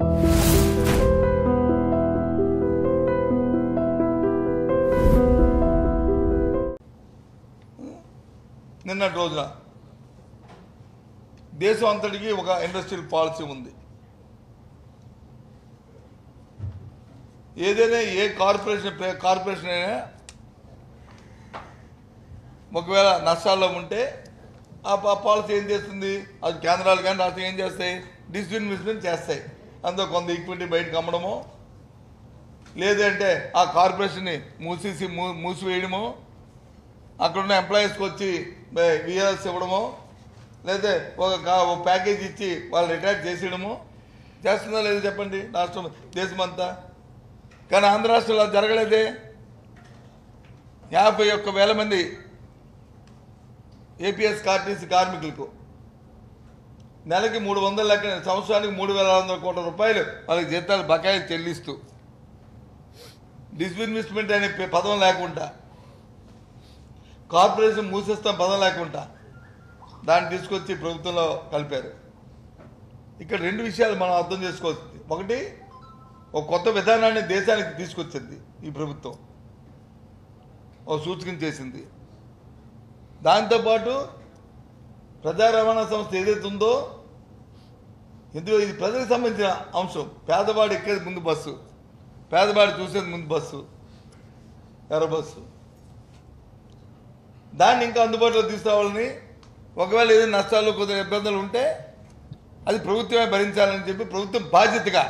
నిన్నటి రోజున దేశం అంతటికి ఒక ఇండస్ట్రియల్ పాలసీ ఉంది ఏదైనా ఏ కార్పొరేషన్ ప్రే- కార్పొరేషన్ అయినా ఒకవేళ నష్టాల్లో ఉంటే ఆ పా- పాలసీ ఏం చేస్తుంది అది కేంద్రాలు కానీ రాష్ట్రం ఏం చేస్తాయి డిస్ఇన్వెస్ట్మెంట్ చేస్తాయి అందులో కొంత ఈక్విటీ బయటకు అమ్మడము లేదంటే ఆ కార్పొరేషన్ని మూసేసి మూ మూసివేయడము అక్కడ ఉన్న ఎంప్లాయీస్కి వచ్చి విఆర్ఎస్ ఇవ్వడము లేదా ఒక కా- ఒక ప్యాకేజ్ ఇచ్చి వాళ్ళు రిటైర్ చేసేయడము చేస్తుందా లేదో చెప్పండి రాష్ట్రం దేశమంతా కానీ ఆంధ్ర రాష్ట్రంలో అది జరగలేదే యాభై ఒక్క వేల మంది ఏపీఎస్ కార్టీసీ కార్మికులకు నెలకి మూడు వందల లెక్క సంవత్సరానికి మూడు వేల ఆరు వందల కోట్ల రూపాయలు వాళ్ళకి జీతాలు బకాయిలు చెల్లిస్తూ డిస్ఇన్వెస్ట్మెంట్ అనే పే- పదం లేకుండా కార్పొరేషన్ మూసేస్తాం పదం లేకుండా దాన్ని తీసుకొచ్చి ప్రభుత్వంలో కలిపారు ఇక్కడ రెండు విషయాలు మనం అర్థం చేసుకోవచ్చు ఒకటి ఒక కొత్త విధానాన్ని దేశానికి తీసుకొచ్చింది ఈ ప్రభుత్వం ఒక సూచన చేసింది దాంతోపాటు ప్రజా రవాణా సంస్థ ఏదైతే ఉందో ఎందుకు ఇది ప్రజలకు సంబంధించిన అంశం పేదవాడు ఎక్కేది ముందు బస్సు పేదవాడు చూసేది ముందు బస్సు ఎర్ర బస్సు దాన్ని ఇంకా అందుబాటులో తీసుకురావాలని ఒకవేళ ఏదైనా నష్టాలు కొద్దిగా ఇబ్బందులు ఉంటే అది ప్రభుత్వమే భరించాలని చెప్పి ప్రభుత్వం బాధ్యతగా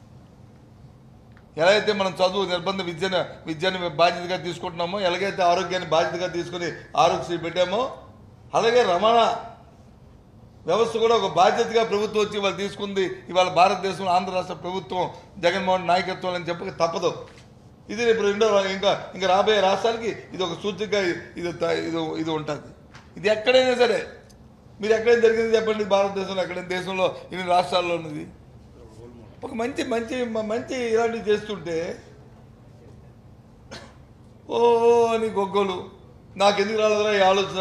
ఎలా అయితే మనం చదువు నిర్బంధ విద్యను విద్యను బాధ్యతగా తీసుకుంటున్నామో ఎలాగైతే ఆరోగ్యాన్ని బాధ్యతగా తీసుకుని ఆరోగ్యశ్రీ పెట్టామో అలాగే రవాణా వ్యవస్థ కూడా ఒక బాధ్యతగా ప్రభుత్వం వచ్చి వాళ్ళు తీసుకుంది ఇవాళ భారతదేశంలో ఆంధ్ర రాష్ట్ర ప్రభుత్వం జగన్మోహన్ నాయకత్వం అని చెప్పక తప్పదు ఇది రేపు రెండో రా- ఇంకా ఇంకా రాబోయే రాష్ట్రానికి ఇది ఒక సూచికగా ఇది త- ఇది ఇది ఉంటుంది ఇది ఎక్కడైనా సరే మీరు ఎక్కడైనా జరిగింది చెప్పండి భారతదేశంలో ఎక్కడైనా దేశంలో ఇన్ని రాష్ట్రాల్లో ఉన్నది ఒక మంచి మంచి మ- మంచి ఇలాంటివి చేస్తుంటే ఓ అని గొగ్గలు నాకు ఎందుకు రాలేదురా ఈ ఆలోచన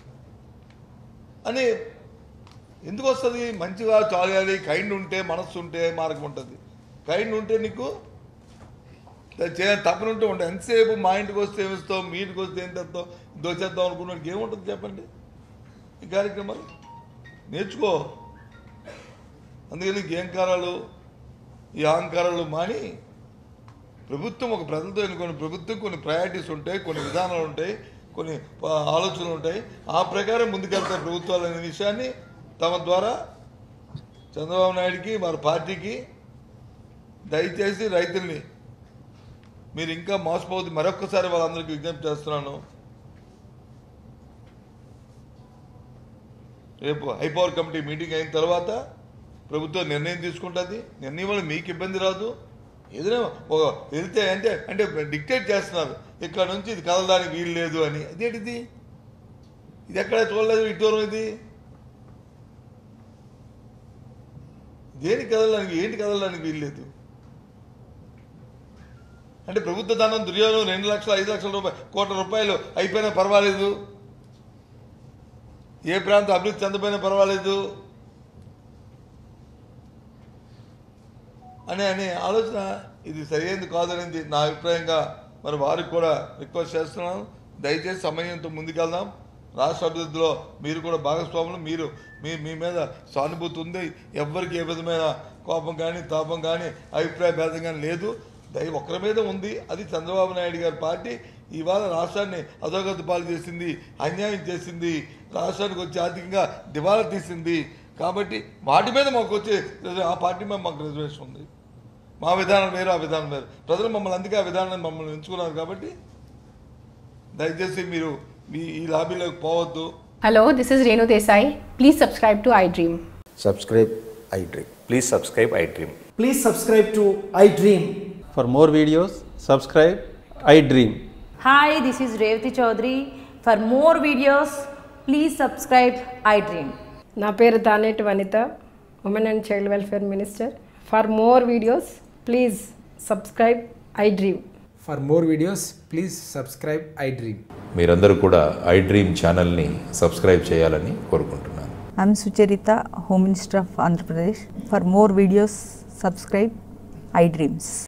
అని ఎందుకు వస్తుంది మంచిగా చాలాలి కైండ్ ఉంటే మనస్సు ఉంటే మార్గం ఉంటుంది కైండ్ ఉంటే నీకు చేయాలి తప్పనుంటే ఉంటుంది ఎంతసేపు మా ఇంటికి వస్తే ఏమిస్తాం మీ ఇంటికి వస్తే ఏం తెస్తాం దోచేద్దాం అనుకున్నాడు ఏముంటుంది చెప్పండి ఈ కార్యక్రమాలు నేర్చుకో అందుకని నీకు ఏం కారాలు ఈ అహంకారాలు మాని ప్రభుత్వం ఒక ప్రజలతో ఎన్నుకున్న ప్రభుత్వం కొన్ని ప్రయారిటీస్ ఉంటాయి కొన్ని విధానాలు ఉంటాయి కొన్ని ఆ, ఆలోచనలు ఉంటాయి ఆ ప్రకారం ముందుకెళ్తాయి ప్రభుత్వాలు అనే విషయాన్ని తమ ద్వారా చంద్రబాబు నాయుడికి వారి పార్టీకి దయచేసి రైతుల్ని మీరు ఇంకా మోసపోవద్దు మరొక్కసారి వాళ్ళందరికీ విజ్ఞప్తి చేస్తున్నాను రేపు హైపవర్ కమిటీ మీటింగ్ అయిన తర్వాత ప్రభుత్వం నిర్ణయం తీసుకుంటుంది నిర్ణయం వల్ల మీకు ఇబ్బంది రాదు ఏదైనా ఒక వెళ్తే అంటే అంటే డిక్టేట్ చేస్తున్నారు ఇక్కడ నుంచి ఇది కదలడానికి వీలు లేదు అని అదేంటిది ఇది ఎక్కడ చూడలేదు ఇటూరం ఇది దేనికి కదలడానికి ఏంటి కదలడానికి వీలు లేదు అంటే ప్రభుత్వ ధనం దుర్యోగం రెండు లక్షల ఐదు లక్షల రూపాయలు కోట్ల రూపాయలు అయిపోయినా పర్వాలేదు ఏ ప్రాంతం అభివృద్ధి చెందపోయినా పర్వాలేదు అనే అనే ఆలోచన ఇది సరైనది కాదనేది నా అభిప్రాయంగా మరి వారికి కూడా రిక్వెస్ట్ చేస్తున్నాను దయచేసి సమయంతో ముందుకెళ్దాం రాష్ట్ర అభివృద్ధిలో మీరు కూడా భాగస్వాములు మీరు మీ మీ మీద సానుభూతి ఉంది ఎవ్వరికి ఏ విధమైన కోపం కానీ తాపం కానీ అభిప్రాయ భేదం కానీ లేదు దయ ఒక్కరి మీద ఉంది అది చంద్రబాబు నాయుడు గారి పార్టీ ఇవాళ రాష్ట్రాన్ని అధోగతి పాలు చేసింది అన్యాయం చేసింది రాష్ట్రానికి వచ్చి ఆర్థికంగా దివాలా తీసింది కాబట్టి వాటి మీద మాకు వచ్చే ఆ పార్టీ మీద మాకు రిజర్వేషన్ ఉంది మా విధానం వేరు ఆ విధానం వేరు ప్రజలు మమ్మల్ని అందుకే ఆ విధానాన్ని మమ్మల్ని ఎంచుకున్నారు కాబట్టి దయచేసి మీరు మీ ఈ లాబీలోకి పోవద్దు Hello, this is Renu Desai. Please subscribe to iDream. subscribe iDream. Please subscribe iDream. Please subscribe to iDream. For more videos, subscribe iDream. Hi, this is Revati Chaudhary. For more videos, please subscribe iDream. నా పేరు Daneti Vanitha women and child welfare minister for more videos please subscribe I dream For more videos, please subscribe iDream. మీరందరూ కూడా iDream ఛానల్ని subscribe చేయాలని కోరుకుంటున్నాను I'm Sucharita, Home Minister of Andhra Pradesh. For more videos, subscribe iDreams.